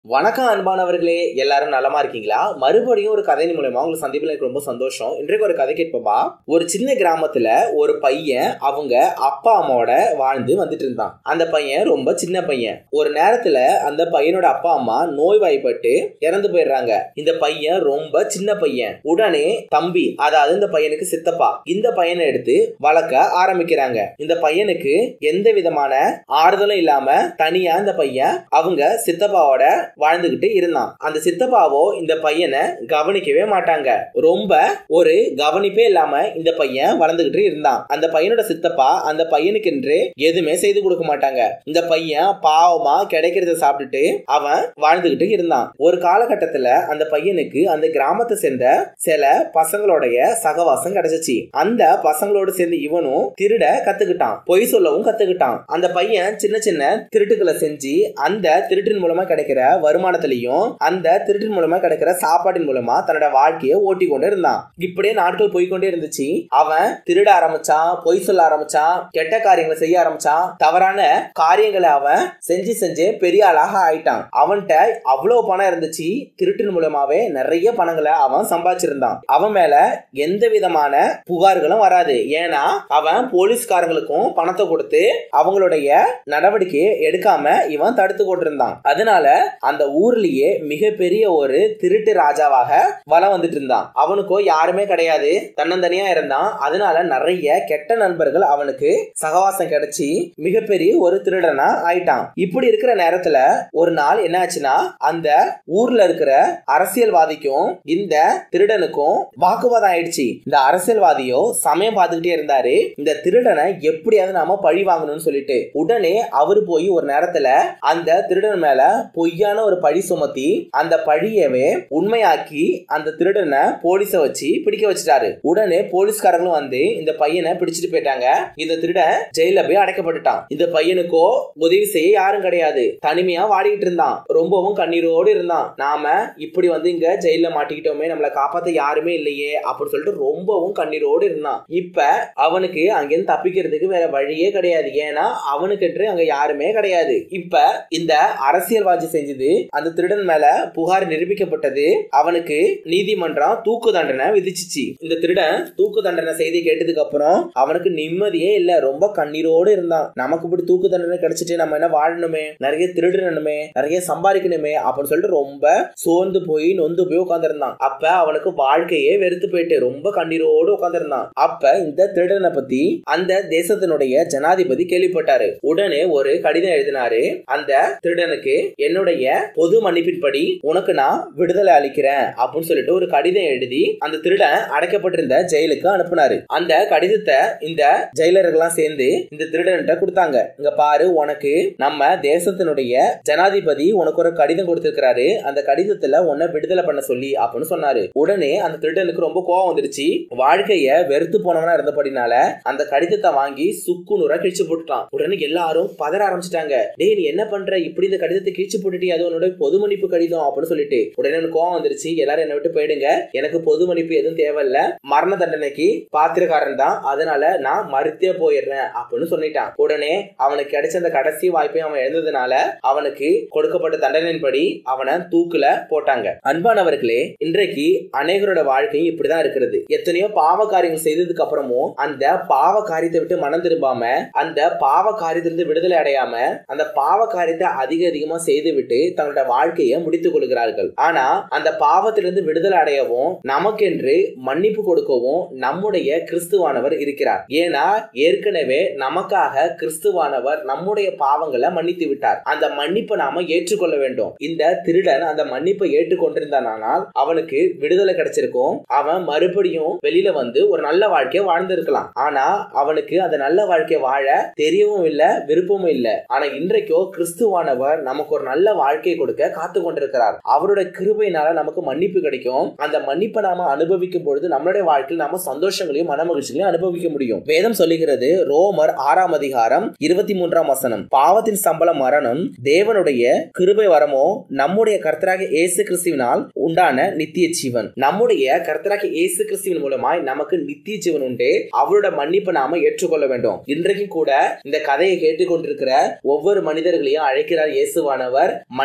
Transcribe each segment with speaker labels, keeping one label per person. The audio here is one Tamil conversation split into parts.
Speaker 1: வணக்கம் அன்பானவர்களே எல்லாரும் நலமா இருக்கீங்களா மறுபடியும் ஒரு கதையின் மூலமா உங்களுக்கு சந்திப்பில் எனக்கு ரொம்ப சந்தோஷம் இன்றைக்கு ஒரு கதை கேட்போமா ஒரு சின்ன கிராமத்துல ஒரு பையன் அவங்க அப்பா அம்மாவோட வாழ்ந்து வந்துட்டு இருந்தான் அந்த பையன் ரொம்ப சின்ன பையன் ஒரு நேரத்துல அந்த பையனோட அப்பா அம்மா நோய்வாய்ப்பட்டு இறந்து போயிடுறாங்க இந்த பையன் ரொம்ப சின்ன பையன் உடனே தம்பி அதாவது இந்த பையனுக்கு சித்தப்பா இந்த பையனை எடுத்து வளர்க்க ஆரம்பிக்கிறாங்க இந்த பையனுக்கு எந்த விதமான ஆறுதலும் இல்லாம தனியா இந்த பையன் அவங்க சித்தப்பாவோட வாழ்ந்துகிட்டு இருந்தான் அந்த சித்தப்பாவோ இந்த பையனை கவனிக்கவே மாட்டாங்க ரொம்ப ஒரு கவனிப்பே இல்லாம இந்த பையன் வளர்ந்துகிட்டு இருந்தான் அந்த பையனோட சித்தப்பா அந்த பையனுக்கு என்று எதுவுமே செய்து கொடுக்க மாட்டாங்க இந்த பையன் பாவமா கிடைக்கிறத சாப்பிட்டுட்டு அவன் வாழ்ந்துகிட்டு இருந்தான் ஒரு காலகட்டத்துல அந்த பையனுக்கு அந்த கிராமத்தை சேர்ந்த சில பசங்களுடைய சகவாசம் கிடைச்சிச்சு அந்த பசங்களோடு சேர்ந்து இவனும் திருட கத்துக்கிட்டான் பொய் சொல்லவும் கத்துக்கிட்டான் அந்த பையன் சின்ன சின்ன திருட்டுகளை செஞ்சு அந்த திருட்டின் மூலமா கிடைக்கிற வருமானத்திலையும் அந்த திருட்டின் மூலமா கிடைக்கிற சாப்பாட்டின் மூலமா தன்னோட வாழ்க்கையை ஓட்டி கொண்டு இருந்தான் இப்படியே நாட்கள் போய்கொண்டே இருந்துச்சு அவன் திருட ஆரம்பிச்சான் பொய் சொல்ல ஆரம்பிச்சான் கெட்ட காரியங்களை செய்ய ஆரம்பிச்சான் தவறான காரியங்களை அவன் செஞ்சு செஞ்சு பெரிய ஆளாக ஆயிட்டான் அவன்கிட்ட அவ்வளவு பணம் இருந்துச்சு திருட்டின் மூலமாவே நிறைய பணங்களை அவன் சம்பாதிச்சிருந்தான் அவன் மேல எந்த விதமான புகார்களும் வராது ஏன்னா அவன் போலீஸ்காரங்களுக்கும் பணத்தை கொடுத்து அவங்களுடைய நடவடிக்கையை எடுக்காம இவன் தடுத்து கொண்டிருந்தான் அதனால அந்த ஊர்லயே மிகப்பெரிய ஒரு திருட்டு ராஜாவாக வலம் வந்துட்டு இருந்தான் அவனுக்கோ யாருமே கிடையாது தன்னந்தனியா இருந்தான் அதனால நிறைய கெட்ட நண்பர்கள் அவனுக்கு சகவாசம் கிடைச்சி மிகப்பெரிய ஒரு திருடனா ஆயிட்டான் இப்படி இருக்கிற நேரத்துல ஒரு நாள் என்ன ஆச்சுன்னா அந்த ஊர்ல இருக்கிற அரசியல்வாதிக்கும் இந்த திருடனுக்கும் வாக்குவாதம் ஆயிடுச்சு இந்த அரசியல்வாதியோ சமயம் பார்த்துக்கிட்டே இருந்தாரு இந்த திருடனை எப்படியாவது நாம பழி வாங்கணும்னு சொல்லிட்டு உடனே அவரு போய் ஒரு நேரத்துல அந்த திருடன் மேல பொய்யான ஒரு பழி சுமத்தி அந்த பழியவே உண்மையாக்கி அந்த திருடனை போலீஸ வச்சு பிடிக்க வச்சுட்டாரு உடனே போலீஸ்காரங்களும் வந்து இந்த பையனை பிடிச்சிட்டு போயிட்டாங்க இந்த திருடன் ஜெயில போய் அடைக்கப்பட்டுட்டான் இந்த பையனுக்கோ உதவி செய்ய யாரும் கிடையாது தனிமையா வாடிக்கிட்டு இருந்தான் ரொம்பவும் கண்ணீரோடு இருந்தான் நாம இப்படி வந்து இங்க ஜெயில மாட்டிக்கிட்டோமே நம்மளை காப்பாத்த யாருமே இல்லையே அப்படின்னு சொல்லிட்டு ரொம்பவும் கண்ணீரோடு இருந்தான் இப்ப அவனுக்கு அங்கிருந்து தப்பிக்கிறதுக்கு வேற வழியே கிடையாது ஏன்னா அவனுக்கு அங்க யாருமே கிடையாது இப்ப இந்த அரசியல்வாதி செஞ்சது அந்த திருடன் மேல புகார் நிரூபிக்கப்பட்டது அவனுக்கு நீதிமன்றம் தூக்கு தண்டனை விதிச்சிச்சு இந்த திருடன் தூக்கு தண்டனை செய்தி கேட்டதுக்கு அப்புறம் அவனுக்கு நிம்மதியே இல்ல ரொம்ப கண்ணீரோடு இருந்தான் நமக்கு இப்படி தூக்கு தண்டனை கிடைச்சிட்டு நம்ம என்ன வாழணுமே நிறைய திருடணுமே நிறைய சம்பாதிக்கணுமே அப்படின்னு சொல்லிட்டு ரொம்ப சோர்ந்து போய் நொந்து போய் உட்காந்துருந்தான் அப்ப அவனுக்கு வாழ்க்கையே வெறுத்து போயிட்டு ரொம்ப கண்ணீரோடு உட்காந்துருந்தான் அப்ப இந்த திருடனை பத்தி அந்த தேசத்தினுடைய ஜனாதிபதி கேள்விப்பட்டாரு உடனே ஒரு கடிதம் எழுதினாரு அந்த திருடனுக்கு என்னுடைய பொது மன்னிப்பின்படி உனக்கு நான் விடுதலை அளிக்கிறேன் அப்படின்னு சொல்லிட்டு ஒரு கடிதம் எழுதி அந்த திருடன் அடைக்கப்பட்டிருந்த ஜெயிலுக்கு அனுப்புனாரு அந்த கடிதத்தை இந்த ஜெயிலர்கள்லாம் சேர்ந்து இந்த திருடன்கிட்ட கொடுத்தாங்க இங்க பாரு உனக்கு நம்ம தேசத்தினுடைய ஜனாதிபதி உனக்கு ஒரு கடிதம் கொடுத்திருக்கிறாரு அந்த கடிதத்துல உன்னை விடுதலை பண்ண சொல்லி அப்படின்னு சொன்னாரு உடனே அந்த திருடனுக்கு ரொம்ப கோவம் வந்துருச்சு வாழ்க்கைய வெறுத்து போனவனா இருந்தபடினால அந்த கடிதத்தை வாங்கி சுக்கு நூறா கிழிச்சு போட்டுட்டான் உடனே எல்லாரும் பதற ஆரம்பிச்சிட்டாங்க டேய் நீ என்ன பண்ற இப்படி இந்த கடிதத்தை கிழிச்சு போட்டுட்டு அது உன்னோட பொது மன்னிப்பு கடிதம் அப்படின்னு சொல்லிட்டு உடனே எனக்கு கோவம் வந்துருச்சு எல்லாரும் என்ன விட்டு போயிடுங்க எனக்கு பொது மன்னிப்பு எதுவும் தேவையில்ல மரண தண்டனைக்கு பாத்திரக்காரன் தான் அதனால நான் மறுத்தே போயிடுறேன் அப்படின்னு சொல்லிட்டான் உடனே அவனுக்கு கிடைச்ச அந்த கடைசி வாய்ப்பையும் அவன் எழுந்ததுனால அவனுக்கு கொடுக்கப்பட்ட தண்டனையின்படி அவனை தூக்குல போட்டாங்க அன்பானவர்களே இன்றைக்கு அநேகரோட வாழ்க்கையும் இப்படிதான் இருக்கிறது எத்தனையோ பாவ காரியங்கள் செய்ததுக்கு அப்புறமும் அந்த பாவ காரியத்தை விட்டு மனம் திரும்பாம அந்த பாவ காரியத்திலிருந்து விடுதலை அடையாம அந்த பாவ காரியத்தை அதிக அதிகமா செய்து விட்டு தங்களோட வாழ்க்கையை முடித்துக் கொள்கிறார்கள் ஆனா அந்த பாவத்திலிருந்து விடுதலை அடையவும் நமக்கென்று மன்னிப்பு கொடுக்கவும் நம்முடைய கிறிஸ்துவானவர் இருக்கிறார் ஏன்னா ஏற்கனவே நமக்காக கிறிஸ்துவானவர் நம்முடைய பாவங்களை மன்னித்து விட்டார் அந்த மன்னிப்பை நாம ஏற்றுக்கொள்ள வேண்டும் இந்த திருடன் அந்த மன்னிப்பை ஏற்றுக்கொண்டிருந்தானால் அவனுக்கு விடுதலை கிடைச்சிருக்கும் அவன் மறுபடியும் வெளியில வந்து ஒரு நல்ல வாழ்க்கையை வாழ்ந்திருக்கலாம் ஆனா அவனுக்கு அந்த நல்ல வாழ்க்கையை வாழ தெரியவும் இல்ல விருப்பமும் இல்ல ஆனா இன்றைக்கோ கிறிஸ்துவானவர் நமக்கு ஒரு நல்ல வாழ்க்கையை கொடுக்க காத்து கொண்டிருக்கிறார் அவருடைய கிருபையினால நமக்கு மன்னிப்பு கிடைக்கும் அந்த மன்னிப்பை நாம அனுபவிக்கும் பொழுது நம்மளுடைய வாழ்க்கையில் நாம சந்தோஷங்களையும் மன மகிழ்ச்சிகளையும் அனுபவிக்க முடியும் வேதம் சொல்லுகிறது ரோமர் ஆறாம் அதிகாரம் இருபத்தி மூன்றாம் வசனம் பாவத்தின் சம்பளம் மரணம் தேவனுடைய கிருபை வரமோ நம்முடைய கர்த்தராக இயேசு கிறிஸ்துவினால் உண்டான நித்திய ஜீவன் நம்முடைய கர்த்தராக இயேசு கிறிஸ்துவின் மூலமாய் நமக்கு நித்திய ஜீவன் உண்டு அவரோட மன்னிப்பை நாம ஏற்றுக்கொள்ள வேண்டும் இன்றைக்கு கூட இந்த கதையை கேட்டுக்கொண்டிருக்கிற ஒவ்வொரு மனிதர்களையும் அழைக்கிறார் இயேசுவானவர் மன்னி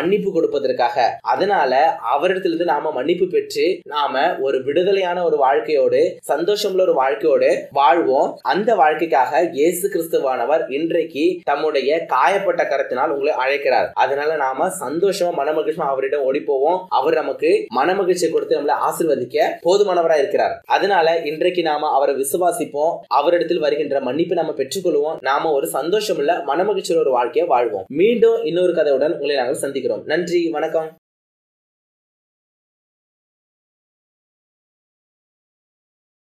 Speaker 1: மன்னிப்பு கொடுப்பதற்காக அதனால அவரிடத்திலிருந்து நாம மன்னிப்பு பெற்று நாம ஒரு விடுதலையான ஒரு வாழ்க்கையோடு சந்தோஷமுள்ள ஒரு வாழ்க்கையோடு வாழ்வோம் அந்த வாழ்க்கைக்காக இயேசு கிறிஸ்துவானவர் இன்றைக்கு தம்முடைய காயப்பட்ட கரத்தினால் உங்களை அழைக்கிறார் அதனால நாம சந்தோஷமா மனமகிழ்ச்சியா அவரிடம் ஓடி போவோம் அவர் நமக்கு மனமகிழ்ச்சியை கொடுத்து நம்மளை ஆசிர்வதிக்க போதுமானவராக இருக்கிறார் அதனால இன்றைக்கு நாம அவரை விசுவாசிப்போம் அவரிடத்தில் வருகின்ற மன்னிப்பு நாம பெற்றுக்கொள்வோம் நாம ஒரு சந்தோஷமுள்ள மனமகிழ்ச்சியோட ஒரு வாழ்க்கையை வாழ்வோம் மீண்டும் இன்னொரு கதையுடன் உங்களை நாங்கள் சந்திக்கிறோம் நன்றி வணக்கம்